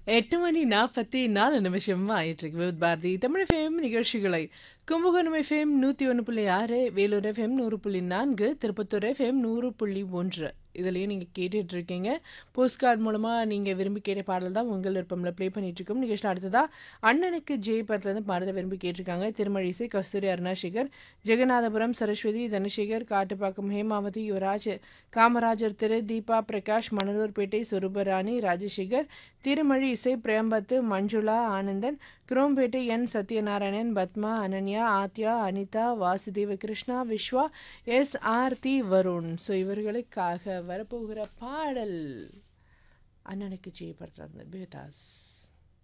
எட்டு மணி நாற்பத்தி நாலு நிமிஷம் ஆயிட்டிருக்கு வித் பாரதி தமிழ் எஃப்எம் நிகழ்ச்சிகளை கும்பகோணம் எஃப்எம் நூற்றி ஒன்று புள்ளி ஆறு வேலூர் எஃப்எம் நூறு புள்ளி நான்கு திருப்பத்தூர் எஃப்எம் நூறு புள்ளி ஒன்று இதுலேயும் நீங்கள் கேட்டுட்டு இருக்கீங்க போஸ்ட் கார்டு மூலமாக நீங்கள் விரும்பி கேட்ட பாடல் தான் உங்கள் விருப்பமில் ப்ளே பண்ணிட்டு இருக்கோம் நிகழ்ச்சியில் அடுத்ததாக அண்ணனுக்கு ஜெய் படத்துலேருந்து பாடலை விரும்பி கேட்டிருக்காங்க திருமழிசை கஸ்தூரி அருணாசேகர் ஜெகநாதபுரம் சரஸ்வதி தனசேகர் காட்டுப்பாக்கம் ஹேமாவதி யுவராஜ் காமராஜர் திரு தீபா பிரகாஷ் மணலூர்பேட்டை சொருபராணி ராஜசேகர் திருமழி இசை பிரேம்பத்து Manjula Anandan Chromepet N Sathyanarayanan Padma Ananya Aadhya Anitha Vasudeva Krishna Vishwa S Aarthi Varun so இவர்களுக்காக வரப்போகிற பாடல் அண்ணனுக்கு ஜெயப்படுத்துறது பேதாஸ்